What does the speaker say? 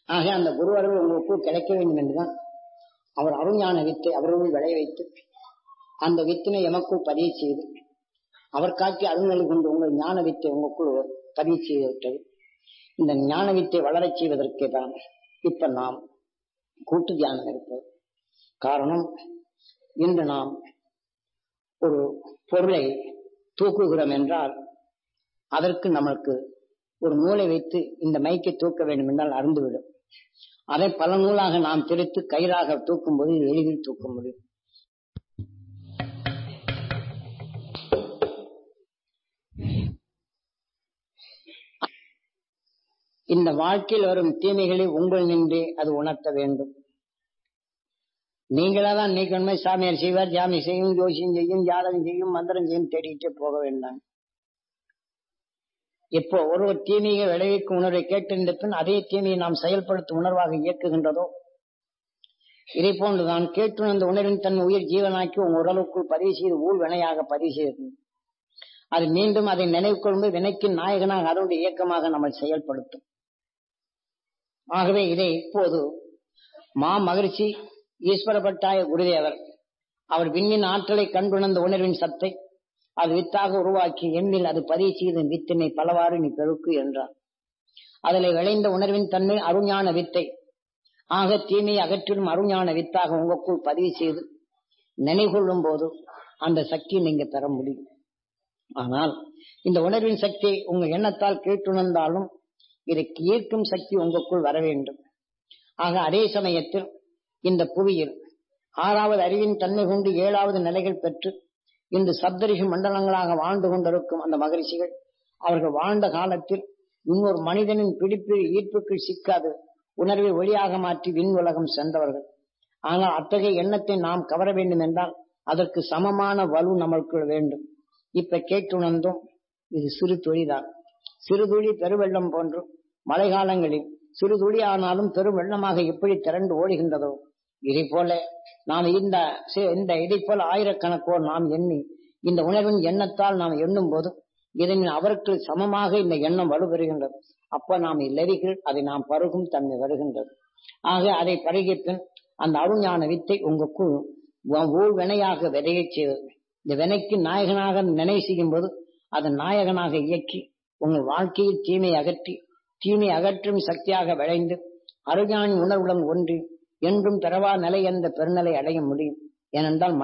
ஆக அந்த குருவர்கள் உங்களுக்கு கிடைக்க வேண்டும் என்றுதான் அவர் அருஞான வித்தை அவர்கள் விளைய வைத்து அந்த வித்தினை எமக்குள் பதிவு செய்து அவர் காட்டி அருள்நிலை கொண்டு உங்கள் ஞான வித்தை உங்களுக்குள் பதிவு செய்து விட்டது இந்த ஞான வித்தை வளரச் செய்வதற்கே தான் இப்ப நாம் கூட்டு தியானம் இருப்பது காரணம் இன்று நாம் ஒரு பொருளை தூக்குகிறோம் என்றால் அதற்கு நமக்கு ஒரு நூலை வைத்து இந்த மைக்கை தூக்க வேண்டும் என்றால் அருந்துவிடும் அதை பல நூலாக நாம் பிரித்து கயிறாக தூக்கும் போது எளிதில் தூக்க முடியும் இந்த வாழ்க்கையில் வரும் தீமைகளை உங்கள் நின்றே அது உணர்த்த வேண்டும் நீங்களா தான் நீக்கணுமே சாமியார் செய்வார் ஜாமி செய்யும் ஜோசியம் செய்யும் ஜாதகம் செய்யும் மந்திரம் செய்யும் தேடிட்டே போக வேண்டாம் இப்போ ஒரு ஒரு தீமையை விளைவிக்கும் உணர்வை கேட்டிருந்த பின் அதே தீமையை நாம் செயல்படுத்தும் உணர்வாக இயக்குகின்றதோ இதை போன்றுதான் கேட்டுணர்ந்த உணர்வின் தன் உயிர் ஜீவனாக்கி உங்கள் உடலுக்குள் பதிவு செய்து ஊழ் வினையாக பதிவு செய்து அது மீண்டும் அதை நினைவு கொள்ளும் வினைக்கின் நாயகனாக அதனுடைய இயக்கமாக நம்ம செயல்படுத்தும் ஆகவே இதை இப்போது மா மகிழ்ச்சி ஈஸ்வரப்பட்டாய குருதேவர் அவர் விண்ணின் ஆற்றலை கண்டுணர்ந்த உணர்வின் சத்தை அது வித்தாக உருவாக்கி எண்ணில் அது பதிவு செய்த வித்தினை பலவாறு நீ பெருக்கு என்றார் அதில் விளைந்த உணர்வின் தன்மை அருஞான வித்தை ஆக தீமையை அகற்றிடும் அருஞான வித்தாக உங்களுக்குள் பதிவு செய்து நினைகொள்ளும் போது அந்த சக்தியை நீங்க பெற முடியும் ஆனால் இந்த உணர்வின் சக்தி உங்க எண்ணத்தால் கேட்டுணர்ந்தாலும் இதை ஈர்க்கும் சக்தி உங்களுக்குள் வர வேண்டும் ஆக அதே சமயத்தில் இந்த புவியில் ஆறாவது அறிவின் தன்மை கொண்டு ஏழாவது நிலைகள் பெற்று இந்த சப்தரிஷி மண்டலங்களாக வாழ்ந்து கொண்டிருக்கும் அந்த மகரிஷிகள் அவர்கள் வாழ்ந்த காலத்தில் இன்னொரு மனிதனின் பிடிப்பு ஈர்ப்புக்கு சிக்காது உணர்வை ஒளியாக மாற்றி விண் உலகம் சென்றவர்கள் ஆனால் அத்தகைய எண்ணத்தை நாம் கவர வேண்டும் என்றால் அதற்கு சமமான வலு நம்மளுக்கு வேண்டும் இப்ப கேட்டுணர்ந்தோம் இது சிறு துளிதான் சிறு துளி பெருவெள்ளம் போன்று மழை காலங்களில் சிறு துளி ஆனாலும் பெரும் வெள்ளமாக எப்படி திரண்டு ஓடுகின்றதோ இதை போல நாம் இந்த இந்த இதை போல ஆயிரக்கணக்கோர் நாம் எண்ணி இந்த உணர்வின் எண்ணத்தால் நாம் எண்ணும் போது இதன் அவருக்கு சமமாக இந்த எண்ணம் வலுப்பெறுகின்றது அப்ப நாம் இல்லறிகள் அதை நாம் பருகும் தன்மை வருகின்றது ஆக அதை பருகிய பின் அந்த அருஞான வித்தை உங்களுக்குள் ஊழ் வினையாக விதையச் செய்தது இந்த வினைக்கு நாயகனாக நினைவு செய்யும் போது அதன் நாயகனாக இயக்கி உங்கள் வாழ்க்கையில் தீமை அகற்றி தீமை அகற்றும் சக்தியாக விளைந்து அருஞானி உணர்வுடன் ஒன்றி என்றும் பிறவா நிலை என்ற பெருநிலை அடைய முடியும் ஏனென்றால்